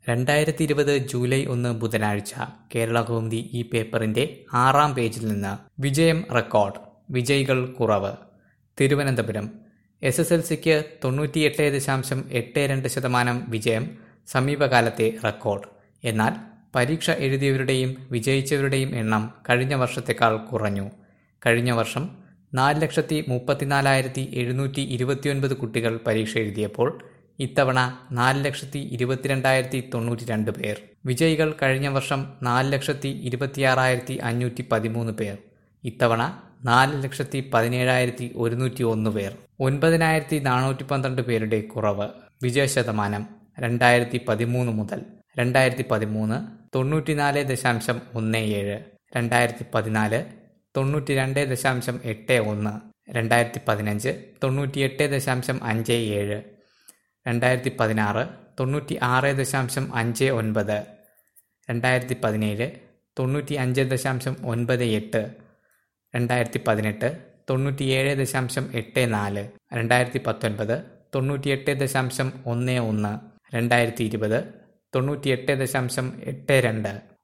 രണ്ടായിരത്തി ഇരുപത് ജൂലൈ ഒന്ന് ബുധനാഴ്ച കേരളകൗമുദി ഈ പേപ്പറിന്റെ ആറാം പേജിൽ നിന്ന് വിജയം റെക്കോർഡ് വിജയികൾ കുറവ് തിരുവനന്തപുരം എസ് എസ് എൽ സിക്ക് തൊണ്ണൂറ്റിയെട്ട് ദശാംശം എട്ട് രണ്ട് ശതമാനം വിജയം സമീപകാലത്തെ റെക്കോർഡ് എന്നാൽ പരീക്ഷ എഴുതിയവരുടെയും വിജയിച്ചവരുടെയും എണ്ണം കഴിഞ്ഞ വർഷത്തേക്കാൾ കുറഞ്ഞു കഴിഞ്ഞ വർഷം നാല് ലക്ഷത്തി മുപ്പത്തിനാലായിരത്തി എഴുന്നൂറ്റി ഇരുപത്തിയൊൻപത് കുട്ടികൾ പരീക്ഷ എഴുതിയപ്പോൾ ഇത്തവണ നാല് ലക്ഷത്തി ഇരുപത്തിരണ്ടായിരത്തി തൊണ്ണൂറ്റി രണ്ട് പേർ വിജയികൾ കഴിഞ്ഞ വർഷം നാല് ലക്ഷത്തി ഇരുപത്തിയാറായിരത്തി അഞ്ഞൂറ്റി പതിമൂന്ന് പേർ ഇത്തവണ നാല് ലക്ഷത്തി പതിനേഴായിരത്തി ഒരുന്നൂറ്റി ഒന്ന് പേർ ഒൻപതിനായിരത്തി നാനൂറ്റി പന്ത്രണ്ട് പേരുടെ കുറവ് വിജയശതമാനം രണ്ടായിരത്തി പതിമൂന്ന് മുതൽ രണ്ടായിരത്തി പതിമൂന്ന് തൊണ്ണൂറ്റിനാല് ദശാംശം ഒന്ന് ഏഴ് രണ്ടായിരത്തി പതിനാല് തൊണ്ണൂറ്റി രണ്ട് ദശാംശം എട്ട് ഒന്ന് രണ്ടായിരത്തി പതിനഞ്ച് തൊണ്ണൂറ്റിയെട്ട് ദശാംശം അഞ്ച് ഏഴ് രണ്ടായിരത്തി പതിനാറ് തൊണ്ണൂറ്റി ആറ് ദശാംശം അഞ്ച് ഒൻപത് രണ്ടായിരത്തി പതിനേഴ് തൊണ്ണൂറ്റി അഞ്ച് ദശാംശം ഒൻപത് എട്ട് രണ്ടായിരത്തി പതിനെട്ട് തൊണ്ണൂറ്റിയേഴ് ദശാംശം എട്ട് നാല് രണ്ടായിരത്തി പത്തൊൻപത് തൊണ്ണൂറ്റിയെട്ട് ദശാംശം ഒന്ന് ഒന്ന് രണ്ടായിരത്തി ഇരുപത് തൊണ്ണൂറ്റിയെട്ട് ദശാംശം എട്ട് രണ്ട്